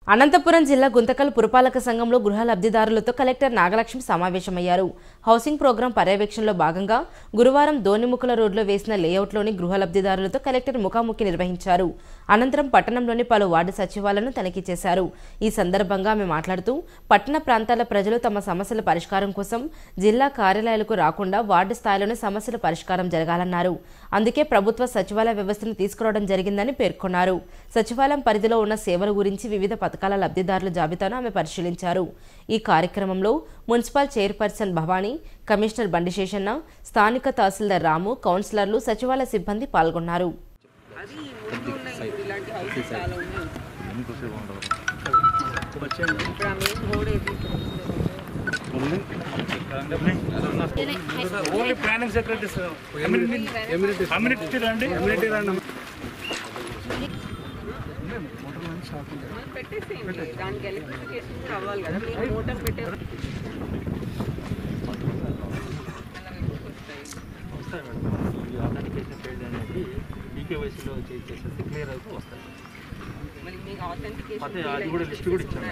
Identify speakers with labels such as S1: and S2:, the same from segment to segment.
S1: అనంతపురం జిల్లా గుంతకల్ పురపాలక సంఘంలో గృహ లబ్ధిదారులతో కలెక్టర్ నాగలక్ష్మి సమావేశమయ్యారు హౌసింగ్ ప్రోగ్రాం పర్యవేక్షణలో భాగంగా గురువారం దోనిముఖల రోడ్లో వేసిన లేఅవుట్లోని గృహ లబ్ధిదారులతో కలెక్టర్ ముఖాముఖి నిర్వహించారు అనంతరం పట్టణంలోని పలు వార్డు సచివాలను తనిఖీ చేశారు ఈ సందర్భంగా ఆమె మాట్లాడుతూ పట్టణ ప్రాంతాల ప్రజలు తమ సమస్యల పరిష్కారం కోసం జిల్లా కార్యాలయాలకు రాకుండా వార్డు స్థాయిలోనే సమస్యల పరిష్కారం జరగాలన్నారు అందుకే ప్రభుత్వ సచివాలయ వ్యవస్థను తీసుకురావడం జరిగిందని పేర్కొన్నారు సచివాలయం పరిధిలో ఉన్న సేవల గురించి వివిధ పథకాల లబ్ధిదారుల జాబితాను ఆమె పరిశీలించారు ఈ కార్యక్రమంలో municipal chairperson Bhavani commissioner Bandiseshanna స్థానిక తహసీల్దార్ రాము కౌన్సిలర్లు సచివాలయ సిబ్బంది పాల్గొన్నారు
S2: అది ఈ ఊర్లో ఉన్నాయి ఇప్పుడు ఇలాంటి హౌసెస్ చాలా ఉన్నాయి ఇప్పుడు ఆ మెయిన్ రోడ్ ఏది
S3: only planning secretary sir community రండి కమ్యూనిటీ రండి
S2: మనం పెట్టేసేయండి దానికి ఎలక్ట్రిఫికేషన్ కూడా అవ్వాలి కదా మీరు మోటార్ పెట్టే
S3: వస్తాయి మేడం ఈ ఆథెంటికేషన్ పేజ్ అనేది ఈకేవైసీలో చేసేసి క్లియర్ అవుతూ వస్తాయి
S2: మరి మీకు ఆథెంటికేషన్
S3: అదే అది కూడా లిస్ట్ కూడా ఇచ్చాను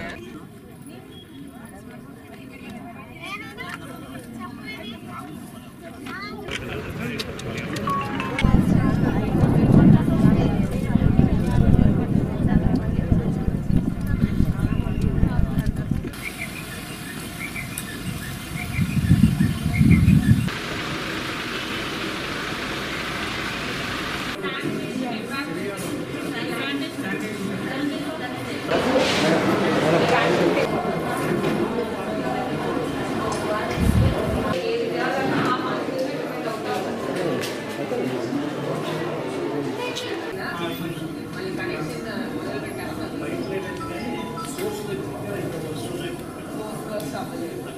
S2: వర్క్స్ అవ్వలేదు